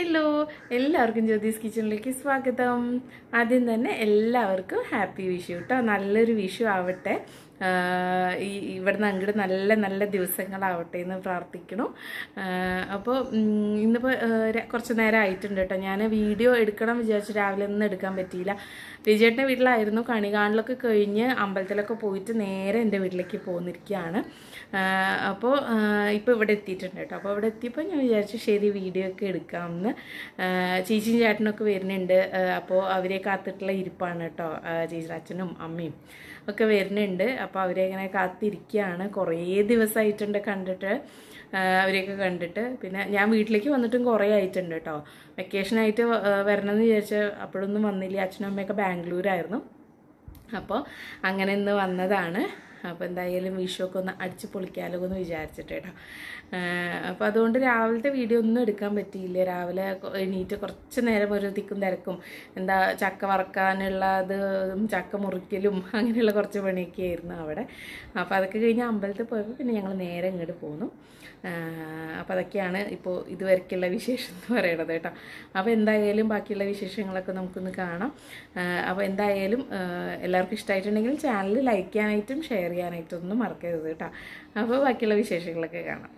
hello എല്ലാവർക്കും ജ്യോതിസ് കിച്ചണിലേക്ക് സ്വാഗതം ആദ്യം തന്നെ എല്ലാവർക്കും ഹാപ്പി വിഷു കേട്ടോ നല്ലൊരു വിഷു ആവട്ടെ ആഹ് ഈ ഇവിടുന്ന് അങ്ങോട്ട് നല്ല നല്ല ദിവസങ്ങളാവട്ടെ എന്ന് പ്രാർത്ഥിക്കണു അപ്പോൾ ഇന്നിപ്പോൾ കുറച്ച് നേരം ആയിട്ടുണ്ട് കേട്ടോ ഞാൻ വീഡിയോ എടുക്കണം വിചാരിച്ചു രാവിലെ ഒന്നും എടുക്കാൻ പറ്റിയില്ല വിജയേട്ടൻ്റെ വീട്ടിലായിരുന്നു കണി കാണലൊക്കെ കഴിഞ്ഞ് അമ്പലത്തിലൊക്കെ പോയിട്ട് നേരെ എൻ്റെ വീട്ടിലേക്ക് പോന്നിരിക്കുകയാണ് അപ്പോൾ ഇപ്പോൾ ഇവിടെ എത്തിയിട്ടുണ്ട് കേട്ടോ അപ്പോൾ ഇവിടെ എത്തിയപ്പോൾ ഞാൻ വിചാരിച്ചു ശരി വീഡിയോ ഒക്കെ എടുക്കാമെന്ന് ചേച്ചിയും ചേട്ടനൊക്കെ വരുന്നുണ്ട് അപ്പോൾ അവരെ കാത്തിട്ടുള്ള ഇരിപ്പാണ് കേട്ടോ ചേച്ചി അച്ഛനും അമ്മയും ഒക്കെ വരുന്നുണ്ട് അപ്പോൾ അവരെ ഇങ്ങനെ കാത്തിരിക്കുകയാണ് കുറേ ദിവസമായിട്ടുണ്ട് കണ്ടിട്ട് ആ, അവരെയൊക്കെ കണ്ടിട്ട് പിന്നെ ഞാൻ വീട്ടിലേക്ക് വന്നിട്ടും കുറേ ആയിട്ടുണ്ട് കേട്ടോ വെക്കേഷനായിട്ട് വരണമെന്ന് വിചാരിച്ച് അപ്പോഴൊന്നും വന്നില്ല അച്ഛനും അമ്മയൊക്കെ ബാംഗ്ലൂരായിരുന്നു അപ്പോൾ അങ്ങനെ ഇന്ന് വന്നതാണ് അപ്പോൾ എന്തായാലും വിഷുവൊക്കെ ഒന്ന് അടിച്ച് പൊളിക്കാലോ എന്ന് വിചാരിച്ചിട്ട് കേട്ടോ അപ്പോൾ അതുകൊണ്ട് രാവിലത്തെ വീഡിയോ ഒന്നും എടുക്കാൻ പറ്റിയില്ല രാവിലെ കൊ- എണീറ്റ് കുറച്ച് നേരം ഒരു തിക്കും തിരക്കും എന്താ ചക്ക വറക്കാനുള്ളത് ചക്ക മുറിക്കലും അങ്ങനെയുള്ള കുറച്ച് പണിയൊക്കെ ആയിരുന്നു അവിടെ അപ്പോൾ അതൊക്കെ കഴിഞ്ഞ് അമ്പലത്തിൽ പോയപ്പോൾ പിന്നെ ഞങ്ങൾ നേരെ ഇങ്ങോട്ട് പോന്നു അപ്പോൾ അതൊക്കെയാണ് ഇപ്പോൾ ഇതുവരെക്കുള്ള വിശേഷം എന്ന് പറയണത് കേട്ടോ അപ്പോൾ എന്തായാലും ബാക്കിയുള്ള വിശേഷങ്ങളൊക്കെ നമുക്കൊന്ന് കാണാം അപ്പോൾ എന്തായാലും ആ, എല്ലാവർക്കും ഇഷ്ടമായിട്ടുണ്ടെങ്കിൽ ചാനൽ ലൈക്ക് ചെയ്യാനായിട്ടും ഷെയർ ചെയ്യാനായിട്ടും ഒന്നും മറക്കരുത് കേട്ടോ അപ്പോൾ ബാക്കിയുള്ള വിശേഷങ്ങളൊക്കെ കാണാം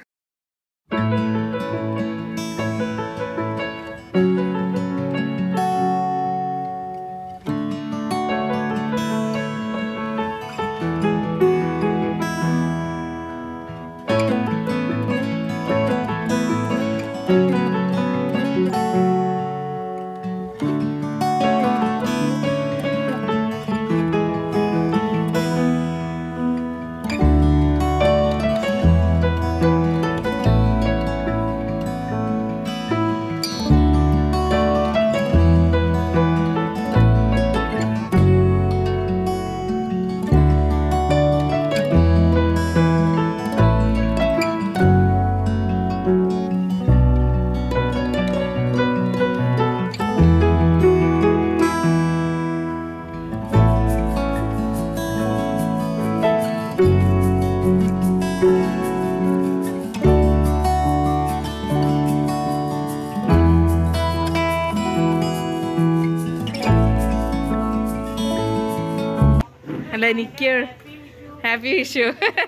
അല്ല എനിക്ക് ഹാപ്പി വിഷു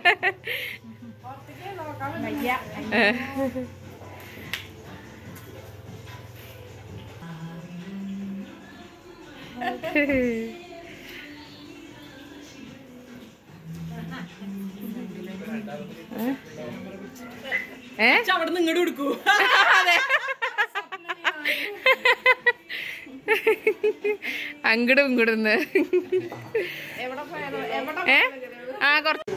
ഏ അവിടെ നിന്ന് ഇങ്ങോട്ട് കൊടുക്കൂ അങ്ങടും ഇങ്ങടുന്ന് ഏ ആ കുറച്ച്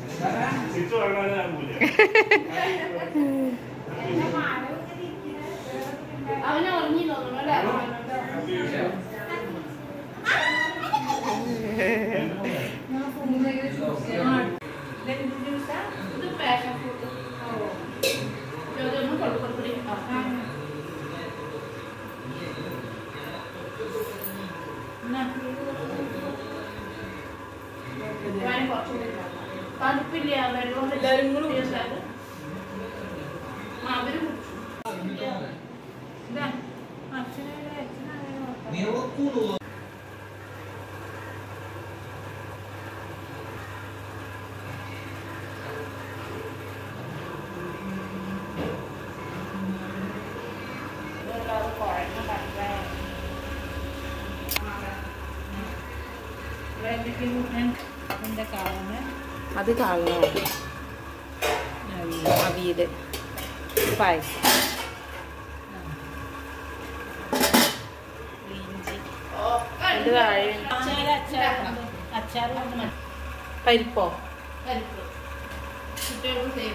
തണുപ്പില്ല വെള്ളം എല്ലാരും കൂടെ അവര് ഇതാ അച്ഛനെ അച്ഛനെ എന്താ കാണുന്നത് അത് കാണണം അവിയല് പായസം ഇത് താഴെ അച്ചാർ അച്ചാർ അച്ചാർ കൊണ്ട് മതി പരിപ്പോ പരിപ്പ് കുട്ടികൾക്ക് സേവ്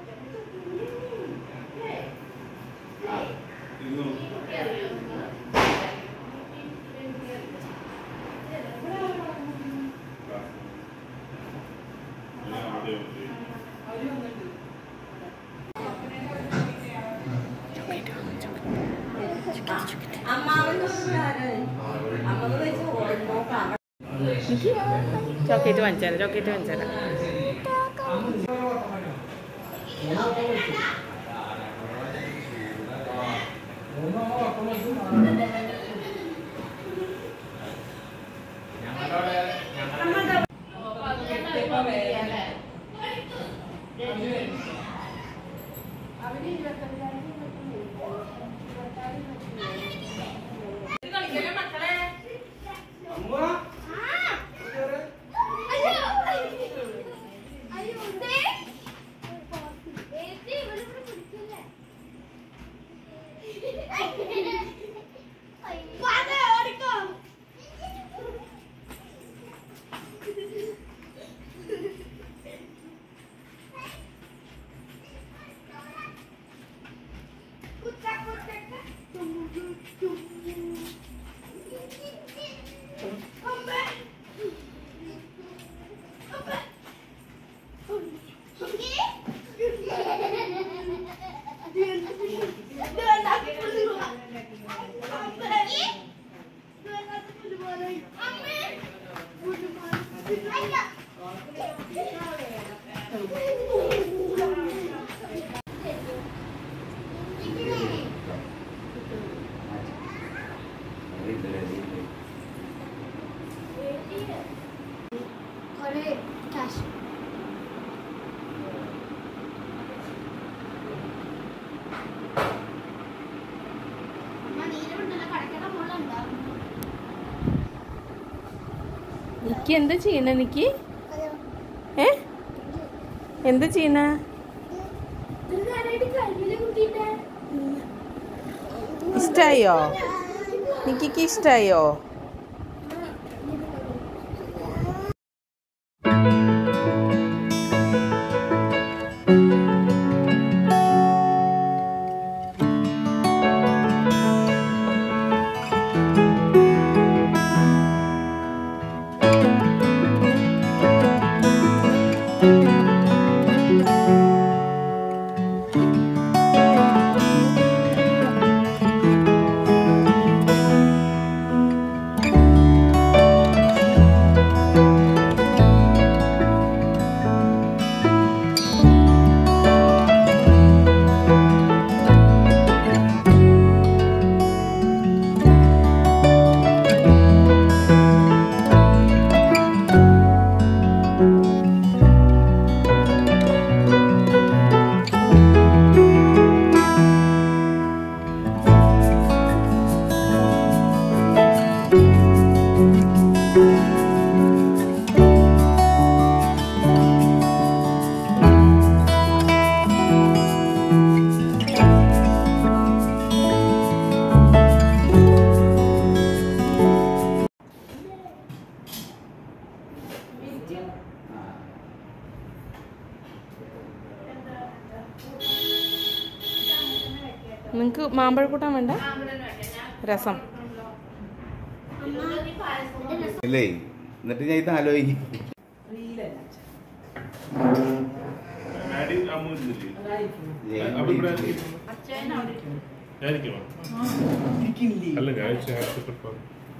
ചോക്ലേറ്റ് വാങ്ങിച്ചാലോ ചോക്ലേറ്റ് വാങ്ങിച്ചാലോ കുറേ കാശ് അമ്മ നീലമുണ്ടല്ലോ കടക്കട മുള്ളുണ്ടാവും നിക്ക് എന്താ ചെയ്യണ നിക്ക് ഏ എന്താ ചെയ്യണ ഇഷ്ടായോ നിക്കിക്ക് ഇഷ്ടായോ നിങ്ങക്ക് മാമ്പഴക്കൂട്ടാൻ വേണ്ട രസം ഇല്ലേ എന്നിട്ട് ഞാൻ ഇത് ആലോചിക്കും അല്ല ഞാൻ ചേർത്തിട്ട്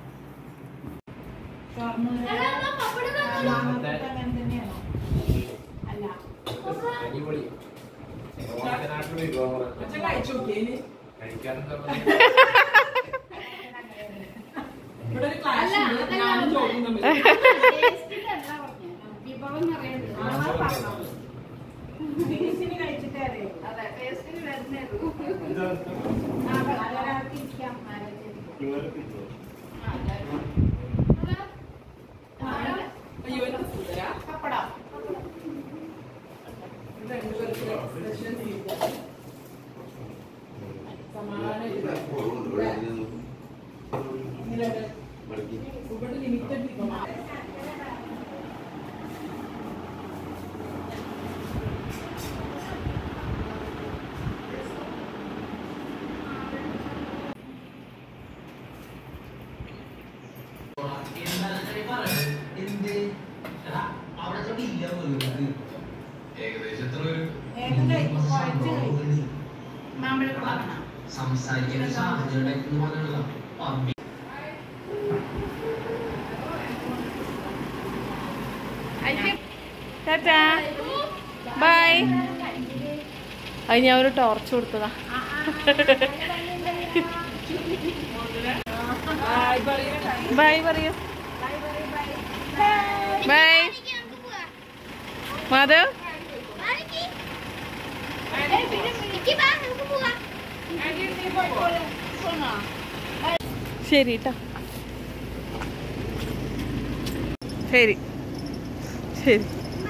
വിഭവം പറയുന്നത് അതെ ടേസ്റ്റിന് വരുന്നേ ഉള്ളൂ ആ ഒരാൾക്ക് ഇരിക്കാം ആരോഗ്യം പപ്പടം മാമ്പഴക്കുള്ള സംസാരിക്കുന്ന സാഹചര്യം പോലുള്ള പബ്ബി ടാറ്റാ ബൈ അത് ഞാൻ ഒരു ടോർച്ച് കൊടുത്തതാ ബൈ പറയൂ ബൈ മാധവ് ശരി കേട്ടോ ശരി ശരി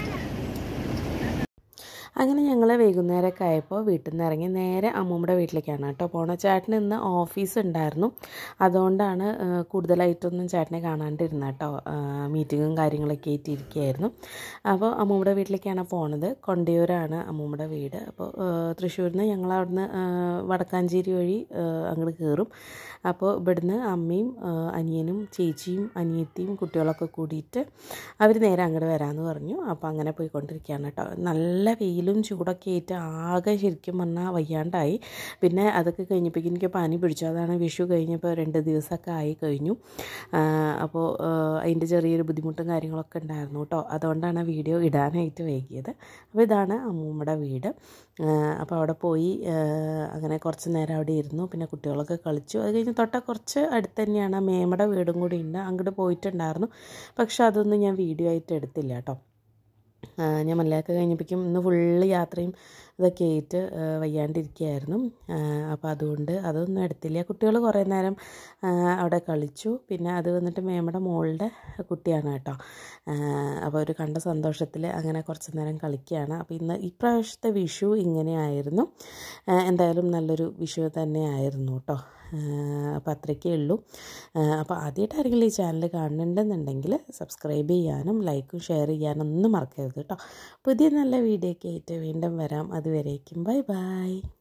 അങ്ങനെ ഞങ്ങൾ വൈകുന്നേരമൊക്കെ ആയപ്പോൾ വീട്ടിൽ നിന്ന് ഇറങ്ങി നേരെ അമ്മൂമ്മയുടെ വീട്ടിലേക്കാണ് കേട്ടോ പോണ ചേട്ടന് ഇന്ന് ഓഫീസ് ഉണ്ടായിരുന്നു അതുകൊണ്ടാണ് ആ, കൂടുതലായിട്ടൊന്നും ചേട്ടനെ കാണാണ്ടിരുന്നത് കേട്ടോ മീറ്റിങ്ങും കാര്യങ്ങളൊക്കെ ആയിട്ട് ഇരിക്കുകയായിരുന്നു അപ്പോൾ അമ്മൂമ്മയുടെ വീട്ടിലേക്കാണ് പോണത് കൊണ്ടയൂരാണ് അമ്മൂമ്മയുടെ വീട് അപ്പോൾ തൃശ്ശൂരിൽ നിന്ന് ഞങ്ങൾ അവിടുന്ന് ആ, വടക്കാഞ്ചേരി വഴി ആ, അങ്ങോട്ട് കയറും അപ്പോൾ ഇവിടുന്ന് അമ്മയും ആ, അനിയനും ചേച്ചിയും അനിയത്തിയും കുട്ടികളൊക്കെ കൂടിയിട്ട് അവർ നേരെ അങ്ങോട്ട് വരാമെന്ന് പറഞ്ഞു അപ്പോൾ അങ്ങനെ പോയിക്കൊണ്ടിരിക്കുകയാണ് കേട്ടോ നല്ല വെയിലും ചൂടൊക്കെ ആയിട്ട് ആകെ ശരിക്കും പറഞ്ഞാൽ വയ്യാണ്ടായി പിന്നെ അതൊക്കെ കഴിഞ്ഞപ്പോഴേക്കും എനിക്ക് പനി പിടിച്ചു അതാണ് വിഷു കഴിഞ്ഞപ്പോൾ രണ്ട് ദിവസമൊക്കെ ആയി കഴിഞ്ഞു ആ, അപ്പോൾ ആ, അതിൻ്റെ ചെറിയൊരു ബുദ്ധിമുട്ടും കാര്യങ്ങളൊക്കെ ഉണ്ടായിരുന്നു കേട്ടോ അതുകൊണ്ടാണ് വീഡിയോ ഇടാനായിട്ട് വൈകിയത് അപ്പോൾ ഇതാണ് അമ്മൂമ്മയുടെ വീട് ആ, അപ്പോൾ അവിടെ പോയി ആ, അങ്ങനെ കുറച്ച് നേരം അവിടെ ഇരുന്നു പിന്നെ കുട്ടികളൊക്കെ കളിച്ചു അത് കഴിഞ്ഞ് തൊട്ട കുറച്ച് അടുത്ത് തന്നെയാണ് മേമയുടെ വീടും കൂടി ഉണ്ട് അങ്ങോട്ട് പോയിട്ടുണ്ടായിരുന്നു പക്ഷെ അതൊന്നും ഞാൻ വീഡിയോ ആയിട്ട് എടുത്തില്ല കേട്ടോ ആ, ഞാൻ മലയാളമൊക്കെ കഴിഞ്ഞപ്പോഴേക്കും ഇന്ന് ഫുള്ള് യാത്രയും ഇതൊക്കെ ആയിട്ട് ആ, വയ്യാണ്ടിരിക്കുകയായിരുന്നു ആ, അപ്പോൾ അതുകൊണ്ട് അതൊന്നും എടുത്തില്ല കുട്ടികൾ കുറേ നേരം ആ, അവിടെ കളിച്ചു പിന്നെ അത് വന്നിട്ട് മേമയുടെ മോളുടെ കുട്ടിയാണ് കേട്ടോ ആ, അപ്പോൾ അവർ കണ്ട സന്തോഷത്തിൽ അങ്ങനെ കുറച്ച് നേരം കളിക്കുകയാണ് അപ്പോൾ ഇന്ന് ഇപ്രാവശ്യത്തെ വിഷു ഇങ്ങനെയായിരുന്നു ആ, എന്തായാലും നല്ലൊരു വിഷു തന്നെയായിരുന്നു കേട്ടോ അപ്പോൾ അത്രയ്ക്കേ ഉള്ളൂ അപ്പോൾ ആദ്യമായിട്ട് ആരെങ്കിലും ഈ ചാനൽ കാണുന്നുണ്ടെന്നുണ്ടെങ്കിൽ സബ്സ്ക്രൈബ് ചെയ്യാനും ലൈക്കും ഷെയർ ചെയ്യാനും ഒന്നും മറക്കരുത് കേട്ടോ പുതിയ നല്ല വീഡിയോ ഒക്കെ ആയിട്ട് വീണ്ടും വരാം അതുവരേക്കും ബൈ ബൈ